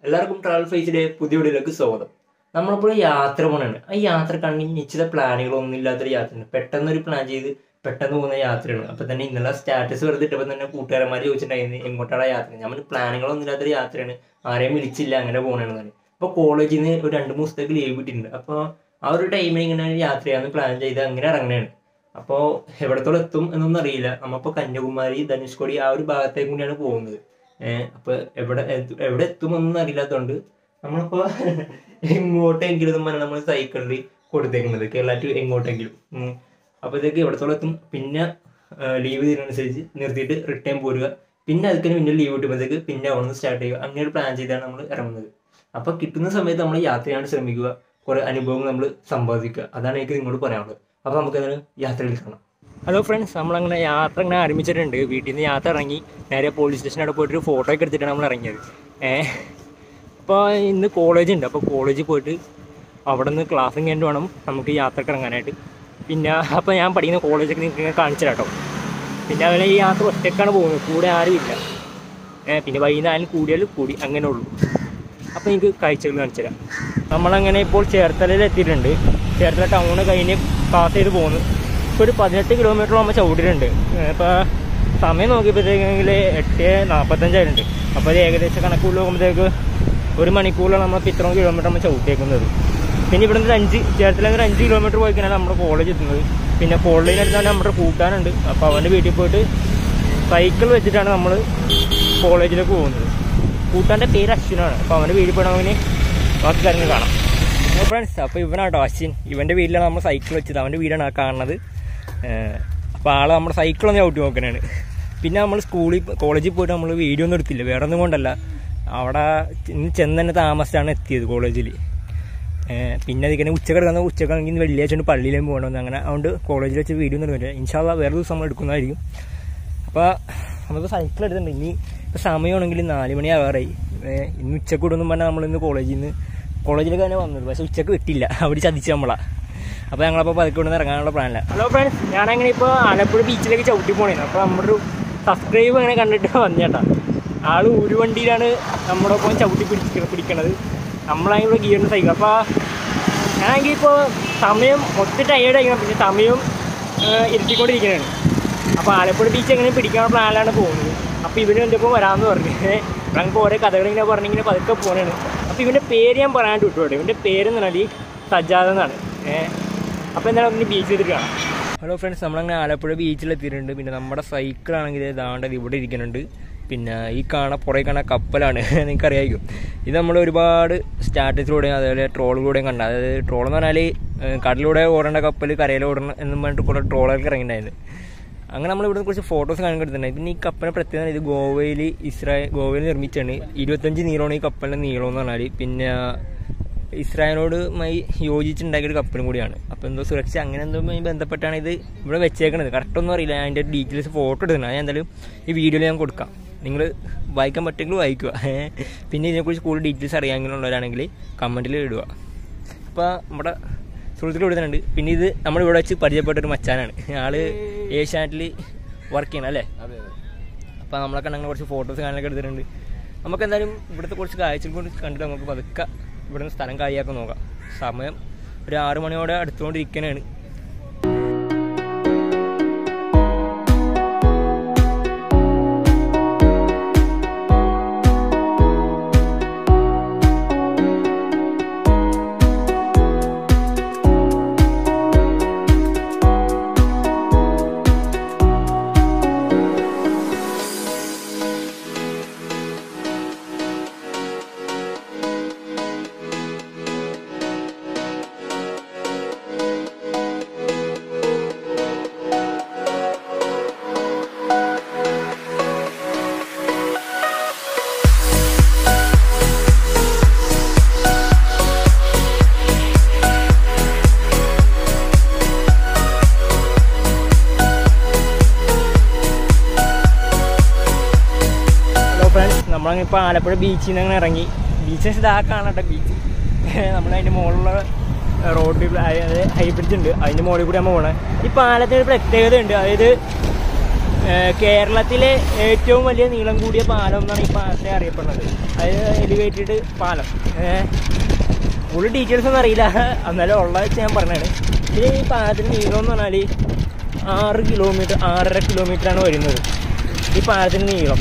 എല്ലാവർക്കും ട്രാവൽ ഫേസിലെ പുതിയ വീഡിയോയിലേക്ക് സ്വാഗതം നമ്മളിപ്പോൾ യാത്ര പോകണാണ് ആ യാത്രക്കാണെങ്കിൽ നിശ്ചിത പ്ലാനുകളൊന്നും ഇല്ലാത്തൊരു യാത്രയാണ് പെട്ടെന്ന് ഒരു പ്ലാൻ ചെയ്ത് പെട്ടെന്ന് പോകുന്ന യാത്രയാണ് അപ്പോൾ തന്നെ ഇന്നലെ സ്റ്റാറ്റസ് വെറുതെ ഇട്ടപ്പോൾ തന്നെ കൂട്ടുകാരന്മാർ ചോദിച്ചിട്ടുണ്ടായിരുന്നു എങ്ങോട്ടാണ് യാത്ര നമ്മൾ പ്ലാനുകളൊന്നും ഇല്ലാത്തൊരു യാത്രയാണ് ആരെയും വിളിച്ചില്ല അങ്ങനെ പോകണമെന്നാണ് അപ്പോൾ കോളേജിൽ നിന്ന് ഒരു രണ്ട് മൂന്ന് ദിവസത്തേക്ക് ലീവ് കിട്ടിയിട്ടുണ്ട് അപ്പോൾ ആ ഒരു ടൈമിൽ ഇങ്ങനെ യാത്ര ചെയ്യാമെന്ന് പ്ലാൻ ചെയ്ത് അങ്ങനെ ഇറങ്ങുകയാണ് അപ്പോൾ എവിടത്തോളം എത്തും എന്നൊന്നും അറിയില്ല നമ്മളിപ്പോൾ കന്യാകുമാരി ധനുഷ്കോടി ആ ഒരു ഭാഗത്തേക്ക് കൂടിയാണ് പോകുന്നത് ഏഹ് അപ്പോൾ എവിടെ എത്തു- എവിടെ എത്തുമെന്നൊന്നും അറിയില്ലാത്തതുകൊണ്ട് നമ്മളിപ്പോൾ എങ്ങോട്ടെങ്കിലും പറഞ്ഞാൽ നമ്മൾ സൈക്കിളിൽ കൊടുത്തേക്കുന്നത് കേരള ടു എങ്ങോട്ടെങ്കിലും ഉം. അപ്പോഴത്തേക്ക് എവിടത്തോളം എത്തും പിന്നെ ലീവ് ഇതിനനുസരിച്ച് നിർത്തിയിട്ട് റിട്ടേൺ പോരുക പിന്നെ അതിന് പിന്നെ ലീവ് കിട്ടുമ്പോഴത്തേക്ക് പിന്നെ അവിടെ നിന്ന് സ്റ്റാർട്ട് ചെയ്യുക അങ്ങനെ ഒരു പ്ലാൻ ചെയ്താണ് നമ്മൾ ഇറങ്ങുന്നത് അപ്പോൾ കിട്ടുന്ന സമയത്ത് നമ്മൾ യാത്ര ചെയ്യാൻ ശ്രമിക്കുക കുറേ അനുഭവങ്ങൾ നമ്മൾ സമ്പാദിക്കുക അതാണ് എനിക്ക് നിങ്ങളോട് പറയാനുള്ളത് അപ്പോൾ നമുക്കതിന് യാത്രയിൽ കാണാം ഹലോ ഫ്രണ്ട്സ് നമ്മളങ്ങനെ യാത്ര ഇങ്ങനെ ആരംഭിച്ചിട്ടുണ്ട് വീട്ടിൽ നിന്ന് യാത്ര ഇറങ്ങി നേരെ പോലീസ് സ്റ്റേഷനോട് പോയിട്ട് ഒരു ഫോട്ടോ ഒക്കെ എടുത്തിട്ടാണ് നമ്മൾ ഇറങ്ങിയത് ഏഹ് അപ്പോൾ ഇന്ന് കോളേജ് ഉണ്ട് അപ്പോൾ കോളേജിൽ പോയിട്ട് അവിടെ നിന്ന് ക്ലാസ്സും കഴിഞ്ഞിട്ട് വേണം നമുക്ക് യാത്രക്ക് ഇറങ്ങാനായിട്ട് പിന്നെ അപ്പോൾ ഞാൻ പഠിക്കുന്ന കോളേജൊക്കെ നിങ്ങൾക്ക് ഇങ്ങനെ കാണിച്ചു കേട്ടോ പിന്നെ അതുപോലെ ഈ യാത്ര ഒറ്റക്കാണ് പോകുന്നത് കൂടെ ആരുമില്ല ഏഹ് പിന്നെ വൈകുന്നേരം കൂടിയാൽ കൂടി അങ്ങനെ ഉള്ളൂ അപ്പോൾ എനിക്ക് കാഴ്ചകൾ കാണിച്ചു തരാം നമ്മളങ്ങനെ ഇപ്പോൾ ചേർത്തലയിൽ എത്തിയിട്ടുണ്ട് ചേർത്തല ടൗണ് കഴിഞ്ഞ് പാസ് ചെയ്ത് പോകുന്നു ഇപ്പോൾ ഒരു പതിനെട്ട് കിലോമീറ്റർ നമ്മൾ ചവിട്ടിട്ടുണ്ട് ഇപ്പോൾ സമയം നോക്കിയപ്പോഴത്തേക്കെങ്കിൽ എട്ട് നാൽപ്പത്തഞ്ചായിട്ടുണ്ട് അപ്പോൾ അത് ഏകദേശം കണക്കുള്ള നോക്കുമ്പോഴത്തേക്ക് ഒരു മണിക്കൂറിലാണ് നമ്മൾ ഇത്രയും കിലോമീറ്റർ നമ്മൾ ചവിട്ടിയേക്കുന്നത് പിന്നെ ഇവിടെ നിന്ന് ഒരു അഞ്ച് ചേർത്തല ഒരു അഞ്ച് കിലോമീറ്റർ പോയി കഴിഞ്ഞാൽ നമ്മുടെ കോളേജ് എത്തുന്നത് പിന്നെ കോളേജിൽ അടുത്താണ് നമ്മുടെ കൂട്ടാനുണ്ട് അപ്പോൾ അവൻ്റെ വീട്ടിൽ പോയിട്ട് സൈക്കിൾ വെച്ചിട്ടാണ് നമ്മൾ കോളേജിലേക്ക് പോകുന്നത് കൂട്ടാൻ്റെ പേര് അശ്വിനാണ് അപ്പോൾ അവൻ്റെ വീട്ടിൽ പോകണമെങ്കിൽ ബാക്കി കാര്യങ്ങൾ കാണാം ഫ്രണ്ട്സ് അപ്പോൾ ഇവനാട്ടോ അശ്വിൻ ഇവൻ്റെ വീട്ടിലാണ് നമ്മൾ സൈക്കിൾ വെച്ചത് അവൻ്റെ വീടാണ് ആ കാണുന്നത് അപ്പോൾ ആൾ നമ്മുടെ സൈക്കിളൊന്ന് ചവിട്ടി നോക്കണാണ് പിന്നെ നമ്മൾ സ്കൂളിൽ കോളേജിൽ പോയിട്ട് നമ്മൾ വീഡിയോ ഒന്നും എടുത്തില്ല വേറെ ഒന്നും കൊണ്ടല്ല അവിടെ ഇന്ന് ചെന്ന് തന്നെ താമസിച്ചാണ് എത്തിയത് കോളേജിൽ പിന്നെ അതിങ്ങനെ ഉച്ചക്ക് കിടക്കുന്ന ഉച്ചക്കാണെങ്കിൽ ഇന്ന് വെള്ളിയാഴ്ച കൊണ്ട് പള്ളിയിലും പോകണമെന്ന് അങ്ങനെ അതുകൊണ്ട് കോളേജിൽ വെച്ച് വീഡിയോ ഒന്നും എടുക്കില്ല ഇൻഷാല്ല വേറെ ദിവസം നമ്മൾ എടുക്കുന്നതായിരിക്കും അപ്പോൾ നമുക്ക് സൈക്കിൾ എടുത്തിട്ടുണ്ട് ഇനി ഇപ്പോൾ സമയമാണെങ്കിൽ നാല് മണി ആവാറായി ഏഹ് ഇന്ന് ഉച്ചക്ക് വിടുന്നു പറഞ്ഞാൽ നമ്മളിന്ന് കോളേജിൽ നിന്ന് കോളേജിലേക്ക് തന്നെ വന്നത് പക്ഷേ ഉച്ചക്ക് വിട്ടില്ല അവിടെ ചതിച്ച് നമ്മളാ അപ്പോൾ ഞങ്ങളപ്പോൾ പതുക്കെ വിടുന്ന് ഇറങ്ങാനുള്ള പ്ലാനില്ല ഹലോ ഫ്രണ്ട്സ് ഞാനങ്ങനെ ഇപ്പോൾ ആലപ്പുഴ ബീച്ചിലേക്ക് ചവിട്ടി പോണേ അപ്പോൾ നമ്മുടെ ഒരു സബ്സ്ക്രൈബ് അങ്ങനെ കണ്ടിട്ട് വന്നേട്ടാ ആൾ ഒരു വണ്ടിയിലാണ് നമ്മുടെ ഒപ്പം ചവിട്ടി പിടിക്ക പിടിക്കണത് നമ്മളാണെങ്കിൽ ഇവിടെ ഗിയറിന് സൈക്കിൾ അപ്പോൾ ഞാനെങ്കിൽ ഇപ്പോൾ സമയം ഒത്തിരി ടയേർഡ് ആയിരിക്കണം പിന്നെ സമയം ഏഹ്, ഇരുത്തിക്കൊണ്ടിരിക്കുകയാണ് അപ്പോൾ ആലപ്പുഴ ബീച്ച് എങ്ങനെ പിടിക്കാനുള്ള പ്ലാനിലാണ് പോകുന്നത് അപ്പോൾ ഇവന് എൻ്റെ ഒപ്പം വരാമെന്ന് പറഞ്ഞു ഞങ്ങൾക്ക് ഓരോ കഥകൾ ഇങ്ങനെ പറഞ്ഞിങ്ങനെ പതുക്കെ പോകണാണ് അപ്പോൾ ഇവൻ്റെ പേര് ഞാൻ പറയാണ്ട് വിട്ടു കേട്ടോ ഇവൻ്റെ പേര് എന്ന് പറഞ്ഞാൽ സജാദ് എന്നാണ് ഏഹ് അപ്പോൾ എന്തായാലും ഒന്ന് ബീച്ച് ചെയ്തിട്ട് കാണാം ഹലോ ഫ്രണ്ട്സ് നമ്മളങ്ങനെ ആലപ്പുഴ ബീച്ചിലെത്തിയിട്ടുണ്ട് പിന്നെ നമ്മുടെ സൈക്കിളാണെങ്കിൽ ഇതാണ്ടത് ഇവിടെ ഇരിക്കുന്നുണ്ട് പിന്നെ ഈ കാണ പുറകെ കാണാൻ കപ്പലാണ് നിങ്ങൾക്ക് അറിയാമായിരിക്കും ഇത് നമ്മൾ ഒരുപാട് സ്റ്റാറ്റസിലൂടെയും അതേപോലെ ട്രോളിലൂടെയും കണ്ട അതായത് ട്രോൾ എന്ന് പറഞ്ഞാൽ ഏഹ്, കടലിലൂടെ ഓടേണ്ട കപ്പൽ കരയിൽ ഓടണം എന്നും പറഞ്ഞിട്ട് കുറേ ട്രോളൊക്കെ ഇറങ്ങിയിട്ടുണ്ടായിരുന്നു അങ്ങനെ നമ്മൾ ഇവിടുന്ന് കുറച്ച് ഫോട്ടോസ് കാണാൻ കിട്ടുന്നുണ്ട് പിന്നെ ഈ കപ്പലിനെ പ്രത്യേകത ഇത് ഗോവയിൽ ഇസ്രായേൽ ഗോവയിൽ നിർമ്മിച്ചാണ് ഇരുപത്തഞ്ച് നീളമാണ് ഈ കപ്പലിൻ്റെ നീളം എന്ന് പറഞ്ഞാൽ പിന്നെ ഇസ്രായേലിനോട് മായി യോജിച്ചുണ്ടാക്കിയ ഒരു കപ്പലും കൂടിയാണ് അപ്പോൾ എന്തോ സുരക്ഷ അങ്ങനെ എന്തോ മായി ബന്ധപ്പെട്ടാണ് ഇത് ഇവിടെ വെച്ചേക്കണത് കറക്റ്റ് ഒന്നും അറിയില്ല ഞാൻ അതിൻ്റെ ഡീറ്റെയിൽസ് ഫോട്ടോ എടുക്കണം ഞാൻ എന്തായാലും ഈ വീഡിയോയിൽ ഞാൻ കൊടുക്കാം നിങ്ങൾ വായിക്കാൻ പറ്റുമെങ്കിൽ വായിക്കുക ഏഹ്. പിന്നെ ഇതിനെക്കുറിച്ച് കൂടുതൽ ഡീറ്റെയിൽസ് അറിയാമെങ്കിലുള്ളവരാണെങ്കിൽ കമൻറ്റിൽ ഇടുക ഇപ്പോൾ നമ്മുടെ സുഹൃത്തുക്കൾ വിടുന്നുണ്ട് പിന്നെ ഇത് നമ്മൾ ഇവിടെ വെച്ച് പരിചയപ്പെട്ട ഒരു മച്ചാനാണ് ആള് ഏഷ്യാനെറ്റിൽ വർക്ക് ചെയ്യണം അല്ലേ അപ്പോൾ നമ്മളൊക്കെ അങ്ങനെ കുറച്ച് ഫോട്ടോസ് കാണാനൊക്കെ എടുത്തിട്ടുണ്ട് നമുക്ക് എന്തായാലും ഇവിടുത്തെ കുറച്ച് കാഴ്ചകൾ കൊണ്ട് കണ്ടിട്ട് നമുക്ക് പതുക്കെ ഇവിടുന്ന് സ്ഥലം കാലിയാക്കി നോക്കാം സമയം ഒരു ആറു മണിയോടെ അടുത്തുകൊണ്ടിരിക്കാനാണ് ഹലോ ഫ്രണ്ട്സ് നമ്മളങ്ങനെ ഇപ്പോൾ ആലപ്പുഴ ബീച്ചിൽ നിന്ന് അങ്ങനെ ഇറങ്ങി ബീച്ച് ഇതാ കാണട്ടെ ബീച്ച് നമ്മൾ അതിൻ്റെ മുകളിലുള്ള റോഡ് അതായത് ഹൈ ബ്രിഡ്ജ് ഉണ്ട് അതിൻ്റെ മുകളിൽ കൂടി നമ്മൾ പോകണേ ഈ പാലത്തിന് ഒരു പ്രത്യേകത ഉണ്ട് അതായത് ഏഹ് കേരളത്തിലെ ഏറ്റവും വലിയ നീളം കൂടിയ പാലം എന്നാണ് ഈ പാലത്തെ അറിയപ്പെടുന്നത് അത് എലിവേറ്റഡ് പാലം ഫുൾ ഡീറ്റെയിൽസ് ഒന്നും അറിയില്ല എന്നാലും ഉള്ള വെച്ച് ഞാൻ പറഞ്ഞാണ് ഇതിന് ഈ പാലത്തിന് നീളം എന്ന് പറഞ്ഞാൽ ആറ് കിലോമീറ്റർ ആറര കിലോമീറ്ററാണ് വരുന്നത് ഈ പാലത്തിന് നീളം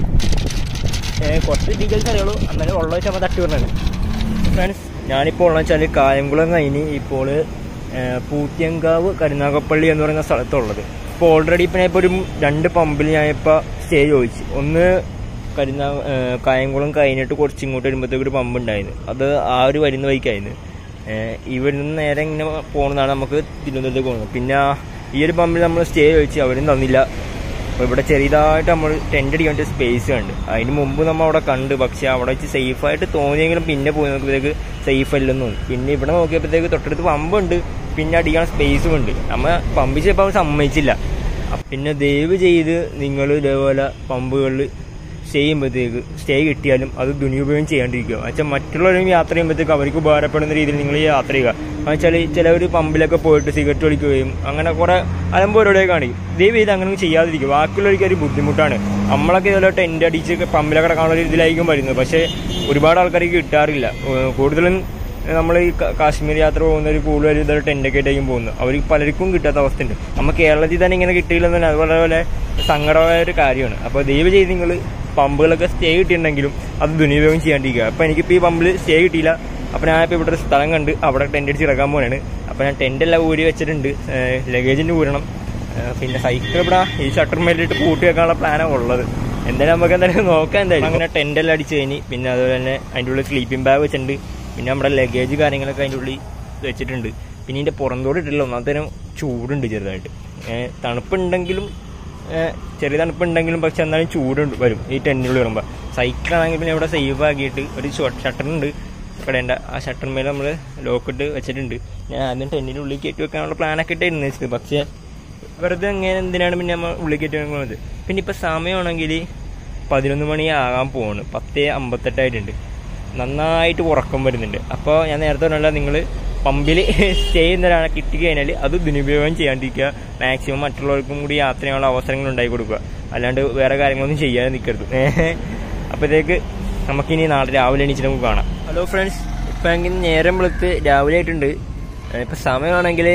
ഏഹ് കുറച്ച് ഡീറ്റെയിൽസ് അറിയുള്ളൂ എന്നാലും ഉള്ള വെച്ച് നമ്മൾ തട്ടി പറഞ്ഞത് ഫ്രണ്ട്സ് ഞാനിപ്പോൾ ഉള്ള വെച്ചാൽ കായംകുളം കഴിഞ്ഞ് ഇപ്പോൾ ഏഹ് പൂത്തിയങ്കാവ് കരുനാഗപ്പള്ളി എന്ന് പറയുന്ന സ്ഥലത്തുള്ളത് ഇപ്പോൾ ഓൾറെഡി ഇപ്പം ഞാൻ ഇപ്പോൾ ഒരു രണ്ട് പമ്പിൽ ഞാൻ ഇപ്പോൾ സ്റ്റേ ചോദിച്ചു ഒന്ന് കരുനാ ഏഹ് കായംകുളം കഴിഞ്ഞിട്ട് കുറച്ച് ഇങ്ങോട്ട് വരുമ്പോഴത്തേക്ക് ഒരു പമ്പ് ഉണ്ടായിരുന്നു അത് ആ ഒരു വരുന്ന വഴിക്കായിരുന്നു ഏഹ് ഇവിടെ നിന്ന് നേരെ ഇങ്ങനെ പോകുന്നതാണ് നമുക്ക് തിരുവനന്തപുരത്തേക്ക് പോകുന്നത് പിന്നെ ഈ ഒരു പമ്പിൽ നമ്മൾ സ്റ്റേ ചോദിച്ചു അവരും തന്നില്ല അപ്പോൾ ഇവിടെ ചെറിയതായിട്ട് നമ്മൾ ടെൻ്റ് അടിക്കാൻ വേണ്ടി സ്പേസ് കണ്ട് അതിന് മുമ്പ് നമ്മൾ അവിടെ കണ്ട് പക്ഷേ അവിടെ വെച്ച് സേഫായിട്ട് തോന്നിയെങ്കിലും പിന്നെ പോയി നോക്കിയപ്പോഴത്തേക്ക് സേഫ് അല്ലെന്ന് തോന്നി പിന്നെ ഇവിടെ നോക്കിയപ്പോഴത്തേക്ക് തൊട്ടടുത്ത് പമ്പുണ്ട് പിന്നെ അടിക്കാൻ സ്പേസും ഉണ്ട് നമ്മ പമ്പ് ചെയ്തപ്പോൾ സമ്മതിച്ചില്ല അപ്പൊ പിന്നെ ദയവ് ചെയ്ത് നിങ്ങൾ ഇതേപോലെ പമ്പുകളിൽ സ്റ്റേ ചെയ്യുമ്പോഴത്തേക്ക് സ്റ്റേ കിട്ടിയാലും അത് ദുരുപയോഗം ചെയ്യാണ്ടിരിക്കുക വെച്ചാൽ മറ്റുള്ളവരും യാത്ര ചെയ്യുമ്പോഴത്തേക്ക് അവർക്ക് ഉപകാരപ്പെടുന്ന രീതിയിൽ നിങ്ങൾ യാത്ര ചെയ്യുക എന്ന് വെച്ചാൽ ചിലവർ പമ്പിലൊക്കെ പോയിട്ട് സിഗരറ്റ് വലിക്കുകയും അങ്ങനെ കുറെ അലമ്പോരോടെ കാണിക്കും ദയവ് ചെയ്ത് അങ്ങനെ ചെയ്യാതിരിക്കുക ബാക്കിയുള്ളവർക്ക് ഒരു ബുദ്ധിമുട്ടാണ് നമ്മളൊക്കെ ഇതുപോലെ ടെൻ്റ് അടിച്ച് പമ്പിലൊക്കെ കാണുന്ന ഒരു ഇതിലായിരിക്കും വരുന്നത് പക്ഷേ ഒരുപാട് ആൾക്കാർക്ക് കിട്ടാറില്ല ഏഹ് കൂടുതലും നമ്മൾ ഈ ക- കാശ്മീർ യാത്ര പോകുന്നവർ കൂടുതൽ ഇതൊരു ടെൻ്റൊക്കെ ആയിട്ടായിരിക്കും പോകുന്നത് അവർ പലർക്കും കിട്ടാത്ത അവസ്ഥയുണ്ട് നമ്മൾ കേരളത്തിൽ തന്നെ ഇങ്ങനെ കിട്ടിയില്ലെന്ന് തന്നെ അതുപോലെ പോലെ സങ്കടമായ ഒരു കാര്യമാണ് അപ്പോൾ ദയവ് ചെയ്ത് നിങ്ങൾ പമ്പുകളൊക്കെ സ്റ്റേ കിട്ടിയിട്ടുണ്ടെങ്കിലും അത് ദുരുപയോഗം ചെയ്യാണ്ടിരിക്കുക അപ്പോൾ എനിക്കിപ്പോൾ ഈ പമ്പിൽ സ്റ്റേ കിട്ടിയില്ല അപ്പോൾ ഞാനിപ്പോൾ ഇവിടെ ഒരു സ്ഥലം കണ്ട് അവിടെ ടെൻ്റ് അടിച്ച് കിടക്കാൻ പോവാണ് അപ്പോൾ ഞാൻ ടെൻ്റ് എല്ലാം ഊരി വെച്ചിട്ടുണ്ട് ലഗേജിൻ്റെ ഊരണം ഏഹ് പിന്നെ സൈക്കിൾ ഇവിടെ ഈ ഷട്ടർ മേലിട്ട് പൂട്ടി വെക്കാനുള്ള പ്ലാനാണ് ഉള്ളത് എന്തായാലും നമുക്ക് എന്തായാലും നോക്കാം എന്തായാലും അങ്ങനെ ടെൻ്റ് എല്ലാം അടിച്ച് കഴിഞ്ഞ് പിന്നെ അതുപോലെ തന്നെ അതിൻ്റെ ഉള്ളിൽ സ്ലീപ്പിംഗ് ബാഗ് വെച്ചിട്ടുണ്ട് പിന്നെ നമ്മുടെ ലഗേജ് കാര്യങ്ങളൊക്കെ അതിൻ്റെ ഉള്ളിൽ വെച്ചിട്ടുണ്ട് പിന്നെ ഇതിൻ്റെ പുറന്തോട് ഇട്ടില്ല ഒന്നാമത്തേനും ചൂടുണ്ട് ചെറുതായിട്ട് ഏഹ് തണുപ്പുണ്ടെങ്കിലും ഏഹ് ചെറിയ തണുപ്പുണ്ടെങ്കിലും പക്ഷെ എന്നാലും ചൂടുണ്ട് വരും ഈ ടെൻറ്റിനുള്ളിൽ വരുമ്പോൾ സൈക്കിളാണെങ്കിൽ പിന്നെ ഇവിടെ സേഫ് ആക്കിയിട്ട് ഒരു ഷട്ടറുണ്ട് ഇവിടെ ഉണ്ട് ആ ഷട്ടറിന്മേൽ നമ്മൾ ലോക്കിട്ട് വെച്ചിട്ടുണ്ട് ഞാൻ ആദ്യം ടെൻറ്റിൻ്റെ ഉള്ളിൽ കയറ്റി വെക്കാനുള്ള പ്ലാനൊക്കെ ഇട്ടായിരുന്നു വെച്ചത് പക്ഷേ വെറുതെ എങ്ങനെ എന്തിനാണ് പിന്നെ നമ്മൾ ഉള്ളിൽ കയറ്റി വെക്കുന്നത് പിന്നെ ഇപ്പം സമയമാണെങ്കിൽ പതിനൊന്ന് മണി ആകാൻ പോവാണ് പത്തേ അമ്പത്തെട്ടായിട്ടുണ്ട് നന്നായിട്ട് ഉറക്കം വരുന്നുണ്ട് അപ്പോൾ ഞാൻ നേരത്തെ പറഞ്ഞല്ല നിങ്ങൾ പമ്പിൽ സ്റ്റേ ചെയ്യുന്നവരാണ് കിട്ടി കഴിഞ്ഞാൽ അത് ദുരുപയോഗം ചെയ്യാണ്ടിരിക്കുക മാക്സിമം മറ്റുള്ളവർക്കും കൂടി യാത്ര ചെയ്യാനുള്ള അവസരങ്ങൾ ഉണ്ടാക്കി കൊടുക്കുക അല്ലാണ്ട് വേറെ കാര്യങ്ങളൊന്നും ചെയ്യാതെ നിൽക്കരുത് അപ്പോഴത്തേക്ക് നമുക്കിനി നാളെ രാവിലെ എണീച്ചിട്ട് നമുക്ക് കാണാം ഹലോ ഫ്രണ്ട്സ് ഇപ്പം എങ്കിൽ നേരം വെളുത്ത് രാവിലെ ആയിട്ടുണ്ട് ഇപ്പം സമയമാണെങ്കിൽ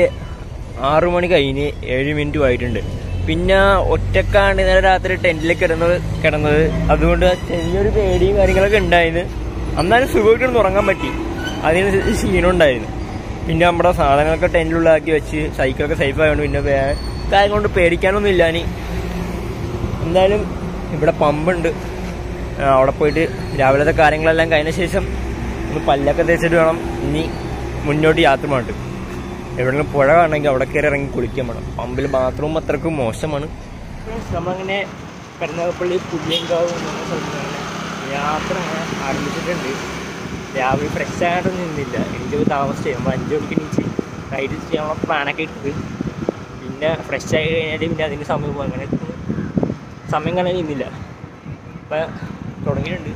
ആറു മണി കഴിഞ്ഞ് ഏഴ് മിനിറ്റും ആയിട്ടുണ്ട് പിന്നെ ഒറ്റക്കാണ് ഇന്നലെ രാത്രി ടെന്റിൽ കിടന്നത് കിടന്നത് അതുകൊണ്ട് ചെറിയൊരു പേടിയും കാര്യങ്ങളൊക്കെ ഉണ്ടായിരുന്നു എന്നാലും സുഖമായിട്ട് ഉറങ്ങാൻ പറ്റി അതിന് ക്ഷീണം ഉണ്ടായിരുന്നു പിന്നെ നമ്മുടെ സാധനങ്ങളൊക്കെ ടെന്റിലുള്ളാക്കി വെച്ച് സൈക്കിളൊക്കെ സേഫ് ആയതുകൊണ്ട് പിന്നെ വേ കാര്യം കൊണ്ട് പേടിക്കാനൊന്നും ഇല്ല ഇനി എന്തായാലും ഇവിടെ പമ്പുണ്ട് ആ, അവിടെ പോയിട്ട് രാവിലത്തെ കാര്യങ്ങളെല്ലാം കഴിഞ്ഞ ശേഷം ഒന്ന് പല്ലൊക്കെ തേച്ചിട്ട് വേണം ഇനി മുന്നോട്ട് യാത്ര പോകണ്ട് എവിടെയെങ്കിലും പുഴ കാണണമെങ്കിൽ അവിടെ കയറി ഇറങ്ങി കുളിക്കാൻ വേണം പമ്പിൽ ബാത്റൂം അത്രക്കും മോശമാണ് നമ്മളങ്ങനെ കരുനാഗപ്പള്ളി പുതിയങ്കാവ് എന്ന് പറഞ്ഞ സ്ഥലത്താണ് യാത്ര അങ്ങനെ ആരംഭിച്ചിട്ടുണ്ട് രാവിലെ ഫ്രഷ് ആയിട്ടൊന്നും നിന്നില്ല എനിക്ക് താമസിച്ചു നമ്മൾ അഞ്ച് മണിക്ക് എണീച്ച് റൈഡ് ചെയ്യാനുള്ള പ്ലാനൊക്കെ ഇട്ടത് പിന്നെ ഫ്രഷ് ആയി കഴിഞ്ഞാൽ പിന്നെ അതിന് സമയം പോകും അങ്ങനെ സമയം കാണാൻ നിന്നില്ല അപ്പം തുടങ്ങിയിട്ടുണ്ട്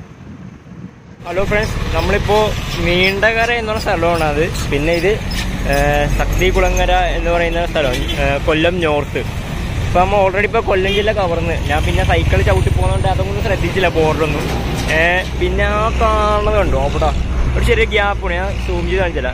ഹലോ ഫ്രണ്ട്സ് നമ്മളിപ്പോൾ നീണ്ടകര എന്നുള്ള സ്ഥലമാണ് അത് പിന്നെ ഇത് ഏഹ്, ശക്തി കുളങ്ങര എന്ന് പറയുന്ന സ്ഥലം ഏഹ്, കൊല്ലം നോർത്ത് ഇപ്പം നമ്മൾ ഓൾറെഡി ഇപ്പോൾ കൊല്ലം ജില്ല കവർന്ന് ഞാൻ പിന്നെ സൈക്കിൾ ചവിട്ടി പോകുന്നതുകൊണ്ട് അതൊന്നും ശ്രദ്ധിച്ചില്ല ബോർഡറൊന്നും ഏഹ്, പിന്നെ ആ കാണുന്നത് കണ്ടോ അവിടെ ഒരു ചെറിയ ഗ്യാപ്പ് ഞാൻ സൂം ചെയ്ത് കാണിച്ചില്ല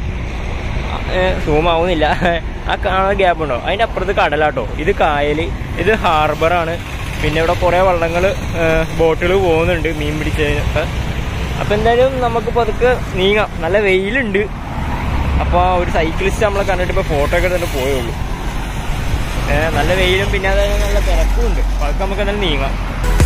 സൂം ആവുന്നില്ല ആ കാണുന്ന ഗ്യാപ്പ് ഉണ്ടോ അതിൻ്റെ അപ്പുറത്ത് കടലാട്ടോ ഇത് കായൽ ഇത് ഹാർബറാണ് പിന്നെ ഇവിടെ കുറേ വള്ളങ്ങൾ ബോട്ടുകൾ പോകുന്നുണ്ട് മീൻ പിടിച്ചതിനൊക്കെ അപ്പം എന്തായാലും നമുക്ക് പതുക്കെ നീങ്ങാം നല്ല വെയിലുണ്ട് അപ്പോൾ ഒരു സൈക്ലിസ്റ്റ് നമ്മളെ കണ്ടിട്ട് ഇപ്പോൾ ഫോട്ടോ ഒക്കെ തന്നെ പോയുള്ളൂ ഏഹ് നല്ല വെയിലും പിന്നെ അതായത് നല്ല തിരക്കും ഉണ്ട് അപ്പോൾ അതൊക്കെ നമുക്ക് എന്തായാലും നീങ്ങാം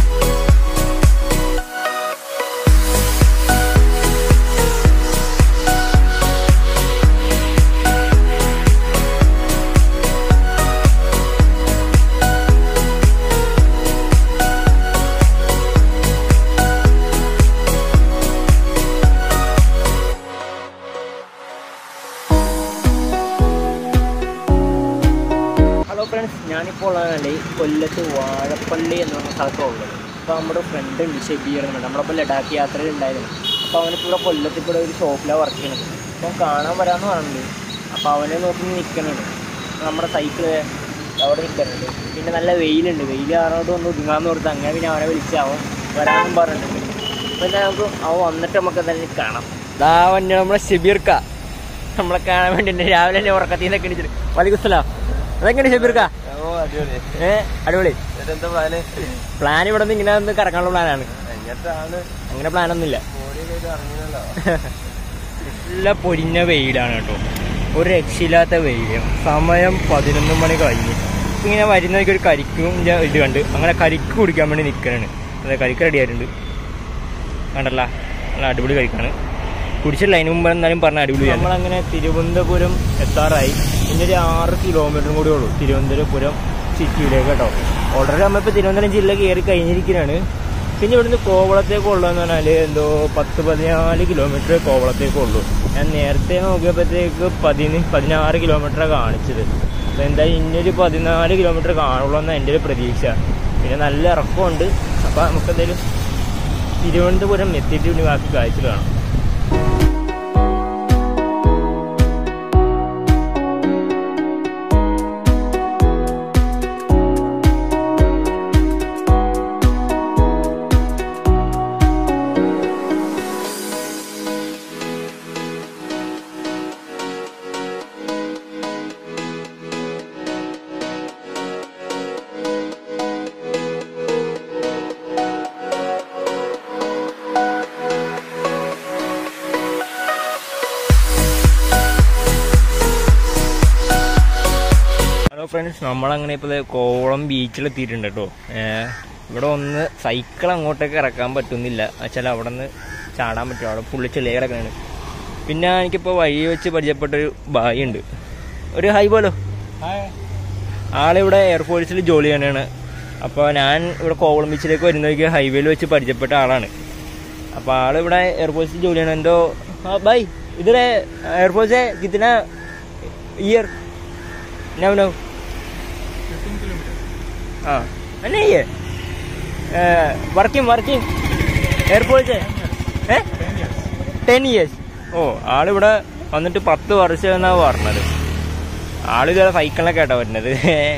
ഹലോ ഫ്രണ്ട്സ് ഞാനിപ്പോൾ ഉള്ളതല്ലേ കൊല്ലത്ത് വാഴപ്പള്ളി എന്ന് പറഞ്ഞ സ്ഥലത്തുള്ളത് അപ്പോൾ നമ്മുടെ ഫ്രണ്ട് ഉണ്ട് ഷെബീർ എന്നുണ്ട് നമ്മളപ്പോൾ ലഡാക്ക് യാത്രയിൽ ഉണ്ടായിരുന്നു അപ്പോൾ അവനിപ്പോൾ ഇവിടെ കൊല്ലത്തിൽ കൂടെ ഒരു ഷോപ്പിലാണ് വർക്ക് ചെയ്യുന്നത് അപ്പോൾ കാണാൻ വരാമെന്ന് പറഞ്ഞിട്ടുണ്ട് അപ്പോൾ അവനെ നോക്കി നിൽക്കണുണ്ട് നമ്മുടെ സൈക്കിള് അവിടെ നിൽക്കുന്നുണ്ട് പിന്നെ നല്ല വെയിലുണ്ട് വെയിൽ കാരണോട്ട് ഒന്ന് ഒതുങ്ങാന്ന് ഓർത്ത് അങ്ങനെ പിന്നെ അവനെ വിളിച്ചാവും വരാമെന്നും പറഞ്ഞിട്ടുണ്ട് പിന്നെ നമുക്ക് അവൻ വന്നിട്ട് നമുക്ക് എന്തായാലും കാണാം ദാ വന്നെ നമ്മളെ ഷെബീർക്ക നമ്മളെ കാണാൻ വേണ്ടി ഉണ്ട്. രാവിലെ തന്നെ ഉറക്കത്തിൽ നിന്നൊക്കെ എണീച്ചിട്ട് വലിക്കുസ്സലാം അതെങ്ങനെ ഷെബീർക്ക ഓ അടിപൊളി ഏ അടിപൊളി ഇതെന്താ പ്ലാന് പ്ലാൻ ഇവിടെ നിന്ന് ഇങ്ങനെ ഒന്ന് കറങ്ങാനുള്ള പ്ലാനാണ് എങ്ങനത്താണ് അങ്ങനെ പ്ലാനൊന്നുമില്ല ബോഡിയൊക്കെ ഇറങ്ങിയല്ലോ നല്ല പൊരിഞ്ഞ വെയിലാണ് കേട്ടോ ഒരു രക്ഷയില്ലാത്ത വെയിൽ സമയം പതിനൊന്ന് മണി കഴിഞ്ഞ് ഇപ്പൊ ഇങ്ങനെ വരുന്നതൊക്കെ ഒരു കരിക്കും ഇത് കണ്ട് അങ്ങനെ കരിക്ക് കുടിക്കാൻ വേണ്ടി നിൽക്കണാണ് അതെ കരിക്ക് റെഡി ആയിട്ടുണ്ട് കണ്ടല്ല നല്ല അടിപൊളി കരിക്കാണ് കുടിച്ചില്ല അതിന് മുമ്പ് എന്നാലും പറഞ്ഞ അടിപൊളി നമ്മളങ്ങനെ തിരുവനന്തപുരം എത്താറായി ഇനി ഒരു ആറ് കിലോമീറ്ററും കൂടി ഉള്ളൂ തിരുവനന്തപുരം സിറ്റിയിലേക്ക് കേട്ടോ ഓൾറെഡി നമ്മളിപ്പോൾ തിരുവനന്തപുരം ജില്ല കയറി കഴിഞ്ഞിരിക്കുകയാണ് പിന്നെ ഇവിടുന്ന് കോവളത്തേക്ക് ഉള്ളതെന്ന് പറഞ്ഞാൽ എന്തോ പത്ത് പതിനാല് കിലോമീറ്റർ കോവളത്തേക്ക് ഉള്ളൂ ഞാൻ നേരത്തെ നോക്കിയപ്പോഴത്തേക്ക് പതിന് പതിനാറ് കിലോമീറ്ററാണ് കാണിച്ചത് അപ്പോൾ എന്തായാലും ഇന്നൊരു പതിനാല് കിലോമീറ്റർ കാണുള്ളൂ എന്നാണ് എൻ്റെ ഒരു പ്രതീക്ഷ പിന്നെ നല്ല ഇറക്കമുണ്ട് അപ്പോൾ നമുക്ക് എന്തായാലും തിരുവനന്തപുരം എത്തിയിട്ട് ഇനി ബാക്കി കാഴ്ച കാണാം ഹലോ ഫ്രണ്ട്സ് നമ്മളങ്ങനെ ഇപ്പോൾ കോവളം ബീച്ചിലെത്തിയിട്ടുണ്ട് കേട്ടോ ഇവിടെ ഒന്ന് സൈക്കിൾ അങ്ങോട്ടേക്ക് ഇറക്കാൻ പറ്റുന്നില്ല വെച്ചാൽ അവിടെ നിന്ന് ചാടാൻ പറ്റും അവിടെ പുള്ളി ചെളിയ കിടക്കാണ് പിന്നെ എനിക്കിപ്പോൾ വഴി വെച്ച് പരിചയപ്പെട്ടൊരു ബായി ഉണ്ട് ഒരു ഹൈ പോലോ ആളിവിടെ എയർഫോഴ്സിൽ ജോലി ചെയ്യണതാണ് അപ്പോൾ ഞാൻ ഇവിടെ കോവളം ബീച്ചിലേക്ക് വരുന്നതൊക്കെ ഹൈവേയിൽ വെച്ച് പരിചയപ്പെട്ട ആളാണ് അപ്പോൾ ആളിവിടെ എയർഫോഴ്സിൽ ജോലി ചെയ്യണം എന്തോ ആ ബൈ ഇതിലെ എയർഫോഴ്സ് കിത്തന ഇയർ നോ നോ हाँ नहीं है working working airport a ten years oh ആളിവിടെ വന്നിട്ട് പത്ത് വർഷം എന്നാണ് പറഞ്ഞത് ആളിത് സൈക്കിളിലൊക്കെ ആട്ടോ വരുന്നത്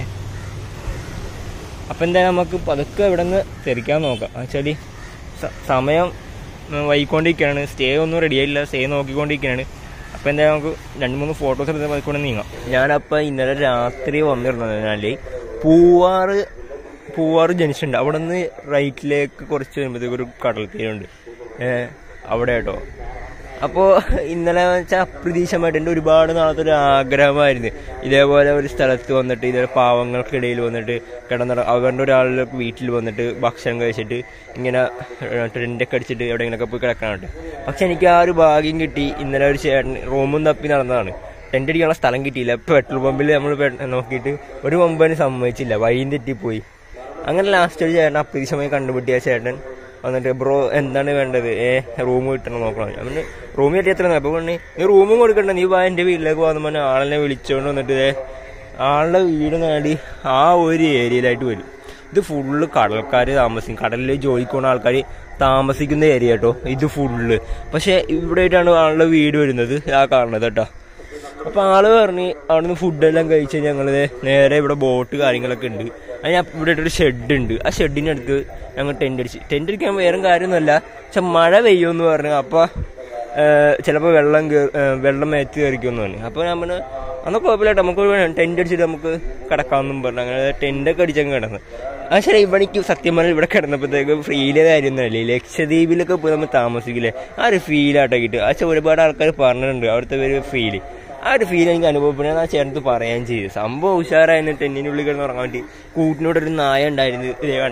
അപ്പം എന്തായാലും നമുക്ക് പതുക്കെ ഇവിടെ നിന്ന് തെറിക്കാൻ നോക്കാം വെച്ചാൽ സമയം ഉം, വൈകിക്കൊണ്ടിരിക്കുകയാണ് സ്റ്റേ ഒന്നും റെഡി ആയില്ല സ്റ്റേ നോക്കിക്കൊണ്ടിരിക്കുകയാണ് അപ്പോൾ എന്തായാലും നമുക്ക് രണ്ട് മൂന്ന് ഫോട്ടോസ് എടുത്ത് പതുക്കൊണ്ട് നീങ്ങാം ഞാനപ്പോൾ ഇന്നലെ രാത്രി വന്നിരുന്നതിനാൽ പൂവാറ് പൂവാറ് ജംഗ്ഷൻ ഉണ്ട് അവിടെ നിന്ന് റൈറ്റിലേക്ക് കുറച്ച് വരുമ്പോഴത്തേക്ക് ഒരു കടൽ തീരമുണ്ട് ഏഹ് അവിടെ കേട്ടോ അപ്പോൾ ഇന്നലെ വെച്ചാൽ അപ്രതീക്ഷമായിട്ട് എൻ്റെ ഒരുപാട് നാളത്തെ ഒരു ആഗ്രഹമായിരുന്നു ഇതേപോലെ ഒരു സ്ഥലത്ത് വന്നിട്ട് ഇതേപോലെ പാവങ്ങൾക്കിടയിൽ വന്നിട്ട് കിടന്ന അവരുടെ ഒരാളുടെ വീട്ടിൽ വന്നിട്ട് ഭക്ഷണം കഴിച്ചിട്ട് ഇങ്ങനെ ടെൻ്റൊക്കെ അടിച്ചിട്ട് എവിടെയെങ്കിലൊക്കെ പോയി കിടക്കാനുണ്ട് പക്ഷെ എനിക്ക് ആ ഒരു ഭാഗ്യം കിട്ടി ഇന്നലെ ഒരു ചേട്ടൻ റൂമും തപ്പി നടന്നതാണ് ടെൻ്റ് അടിക്കാനുള്ള സ്ഥലം കിട്ടിയില്ല പെട്രോൾ പമ്പിൽ നമ്മൾ നോക്കിയിട്ട് ഒരു പമ്പിന് സമ്മതിച്ചില്ല വഴിയും തെറ്റിപ്പോയി അങ്ങനെ ലാസ്റ്റ് ഒരു ചേട്ടൻ അപ്രതീക്ഷമായി കണ്ടുപിട്ടിയ ചേട്ടൻ വന്നിട്ട് ബ്രോ എന്താണ് വേണ്ടത് ഏ റൂം കിട്ടണം നോക്കണം ഞാൻ പറഞ്ഞു റൂം കിട്ടി എത്ര അപ്പൊ പറഞ്ഞു നീ റൂമും കൊടുക്കണ്ട നീ വാ എന്റെ വീട്ടിലേക്ക് പോകാന്ന് പറഞ്ഞ ആളിനെ വിളിച്ചോണ്ട് വന്നിട്ട് ദേ ആളുടെ വീട് നേടി ആ ഒരു ഏരിയയിലായിട്ട് വരും ഇത് ഫുള്ള് കടൽക്കാർ താമസിക്കും കടലിൽ ജോലിക്ക് പോകുന്ന ആൾക്കാർ താമസിക്കുന്ന ഏരിയ കേട്ടോ ഇത് ഫുള്ള് പക്ഷെ ഇവിടെ ആയിട്ടാണ് ആളുടെ വീട് വരുന്നത് ആ കാണുന്നത് കേട്ടോ അപ്പൊ ആള് പറഞ്ഞ് അവിടുന്ന് ഫുഡെല്ലാം കഴിച്ച് ഞങ്ങള് ദേ നേരെ ഇവിടെ ബോട്ട് കാര്യങ്ങളൊക്കെ ഉണ്ട് അതിന് അപ്പ- ഇവിടെ ഒരു ഷെഡ് ഉണ്ട് ആ ഷെഡിന്റെ അടുത്ത് ഞങ്ങൾ ടെന്റ് അടിച്ച് ടെന്റ് അടിക്കാൻ വേറെ കാര്യമൊന്നുമല്ല പക്ഷെ മഴ പെയ്യുമെന്ന് പറഞ്ഞു അപ്പൊ ചിലപ്പോൾ വെള്ളം കേറി- ഏ, വെള്ളം മേത്ത് കയറിക്കുമെന്ന് പറഞ്ഞു അപ്പൊ ഞാൻ പറഞ്ഞു അന്ന് കുഴപ്പമില്ല കേട്ടോ, നമുക്ക് ടെന്റ് അടിച്ചിട്ട് നമുക്ക് കിടക്കാമെന്നും പറഞ്ഞു അങ്ങനെ ടെന്റ് ഒക്കെ അടിച്ചങ്ങ് കിടന്നു ആ ശരി ഇവിടേക്ക് സത്യം പറഞ്ഞാൽ ഇവിടെ കിടന്നപ്പോഴത്തേക്ക് ഫീല് കാര്യമൊന്നുമല്ലേ ലക്ഷദ്വീപിലൊക്കെ പോയി നമ്മൾ താമസിക്കില്ലേ ആ ഒരു ഫീലാട്ടോ കിട്ടും ആ ചെ- ഒരുപാട് ആൾക്കാർ പറഞ്ഞിട്ടുണ്ട് അവിടുത്തെ ഒരു ഫീല് ആ ഒരു ഫീൽ എനിക്ക് അനുഭവപ്പെടുന്ന ആ ചേട്ടത്ത് പറയുകയും ചെയ്തു സംഭവം ഉഷാറായിരുന്നു ടെന്നിൻ്റെ ഉള്ളിൽ കിടന്ന് ഉറങ്ങാൻ വേണ്ടി കൂട്ടിനോട് ഒരു നായ ഉണ്ടായിരുന്നു ഇതേ വേണ്ട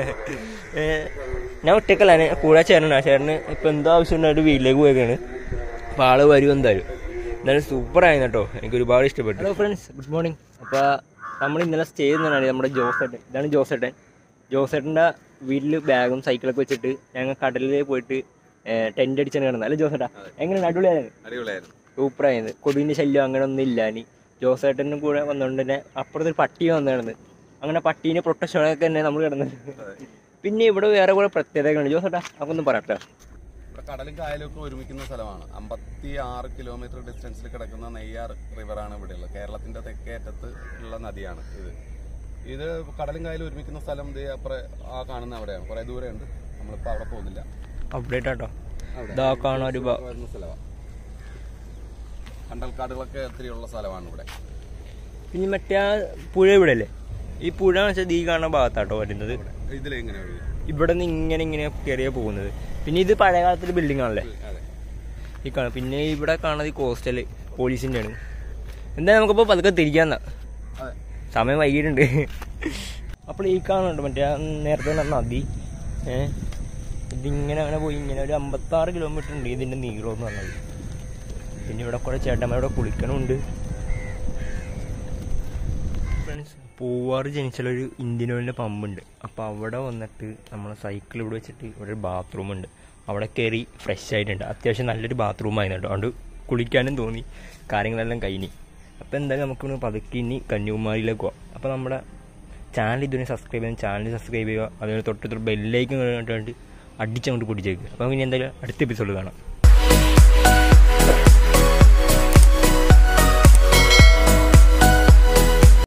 ഏ, ഞാൻ ഒറ്റക്കല്ലാണ് കൂടെ ചേട്ടനാണ് ആ ചേട്ടന് ഇപ്പൊ എന്തോ ആവശ്യം ഉണ്ടായിട്ട് വീട്ടിലേക്ക് പോയേക്കാണ് അപ്പൊ ആള് വരും എന്തായാലും എന്നാലും സൂപ്പർ ആയിരുന്നു കേട്ടോ എനിക്ക് ഒരുപാട് ഇഷ്ടപ്പെട്ടു ഹലോ ഫ്രണ്ട്സ് ഗുഡ് മോർണിംഗ് അപ്പോൾ നമ്മൾ ഇന്നലെ സ്റ്റേ ചെയ്യുന്നതാണ് നമ്മുടെ ജോസേട്ടൻ ഇതാണ് ജോസേട്ടൻ ജോസേട്ടൻ്റെ വീട്ടിൽ ബാഗും സൈക്കിളൊക്കെ വെച്ചിട്ട് ഞങ്ങൾ കടലിലേക്ക് പോയിട്ട് ടെൻ്റ് അടിച്ചാണ് കിടന്നത് അല്ലേ ജോസേട്ടാ എങ്ങനെയാണ് അടിപൊളിയായിരുന്നു അടിപൊളിയായിരുന്നു സൂപ്പറായിരുന്നു കൊതുകിൻ്റെ ശല്യം അങ്ങനെ ഒന്നും ഇല്ല ഇനി ജോസേട്ടനും കൂടെ വന്നുകൊണ്ട് തന്നെ അപ്പുറത്ത് ഒരു പട്ടി വന്നിരുന്നു അങ്ങനെ പട്ടീനെ പ്രൊട്ടക്ഷനൊക്കെ തന്നെ നമ്മൾ കിടന്നത് പിന്നെ ഇവിടെ വേറെ കുറെ പ്രത്യേകതകളുണ്ട് ജോസേട്ടാ നമുക്കൊന്നും പറയട്ടെ ഇവിടെ കടലും കായലും ഒക്കെ ഒരുമിക്കുന്ന സ്ഥലമാണ് അമ്പത്തി ആറ് കിലോമീറ്റർ ഡിസ്റ്റൻസിൽ കിടക്കുന്ന നെയ്യാർ റിവറാണ് ഇവിടെയുള്ളത് കേരളത്തിന്റെ തെക്കേ അറ്റത്ത് ഉള്ള നദിയാണ് ഇത് ഇത് കടലും കായലും ഒരുമിക്കുന്ന സ്ഥലം ദേ അപ്പുറം ആ കാണുന്ന അവിടെയാണ് കുറെ ദൂരെ ഉണ്ട് നമ്മളിപ്പോ അവിടെ പോകുന്നില്ല അപ്ഡേറ്റ് ആട്ടോ അവിടെ ഇതാ കാണാൻ ഒരു ബ- വരുന്ന സ്ഥലമാണ് കണ്ടൽക്കാടുകളൊക്കെ ഒത്തിരി ഉള്ള സ്ഥലമാണ് ഇവിടെ പിന്നെ മറ്റേ ആ പുഴ ഇവിടെ അല്ലേ ഈ പുഴ എന്ന് വെച്ചാൽ ഈ കാണുന്ന ഭാഗത്താട്ടോ വരുന്നത് ഇതിലെങ്ങനെ ഒഴുകി? ഇവിടെ നിന്ന് ഇങ്ങനെ ഇങ്ങനെ കയറിയാ പോകുന്നത് പിന്നെ ഇത് പഴയ കാലത്തൊരു ബിൽഡിംഗ് ആണല്ലേ അതെ ഈ കാണാം പിന്നെ ഇവിടെ കാണുന്നത് ഈ കോസ്റ്റൽ പോലീസിൻ്റെ ആണ് എന്തായാലും നമുക്കിപ്പോൾ പതുക്കെ തിരിക്കാന്നാ അതെ സമയം വൈകിട്ടുണ്ട് അപ്പോൾ ഈ കാണുന്നുണ്ട് മറ്റേ ആ നേരത്തെ പറഞ്ഞ നദി ഏ ഇതിങ്ങനെ അങ്ങനെ പോയി ഇങ്ങനെ ഒരു അമ്പത്താറ് കിലോമീറ്റർ ഉണ്ട് ഇതിൻ്റെ നീളം എന്ന് പറഞ്ഞത് പിന്നെ ഇവിടെ കുറേ ചേട്ടന്മാരുടെ കുളിക്കണമുണ്ട് ഫ്രണ്ട്സ് പൂവാറ് ജനിച്ചാലൊരു ഇന്ത്യൻ ഓയിലിൻ്റെ പമ്പുണ്ട് അപ്പോൾ അവിടെ വന്നിട്ട് നമ്മൾ സൈക്കിൾ ഇവിടെ വെച്ചിട്ട് ഇവിടെ ഒരു ബാത്റൂം ഉണ്ട് അവിടെ കയറി ഫ്രഷ് ആയിട്ടുണ്ട് അത്യാവശ്യം നല്ലൊരു ബാത്റൂം ആയിരുന്നു കേട്ടോ അതുകൊണ്ട് കുളിക്കാനും തോന്നി കാര്യങ്ങളെല്ലാം കഴിഞ്ഞ് അപ്പോൾ എന്തായാലും നമുക്ക് പതുക്കെ ഇനി കന്യാകുമാരിയിലേക്ക് പോകാം അപ്പോൾ നമ്മുടെ ചാനൽ ഇതുവരെ സബ്സ്ക്രൈബ് ചെയ്യാൻ ചാനൽ സബ്സ്ക്രൈബ് ചെയ്യുക അതുപോലെ തൊട്ട് ബെല്ലേക്ക് കണ്ടിട്ട് അടിച്ചങ്ങോട്ട് പിടിച്ചേക്കുക അപ്പോൾ ഇനി എന്തായാലും അടുത്ത എപ്പിസോഡ് കാണാം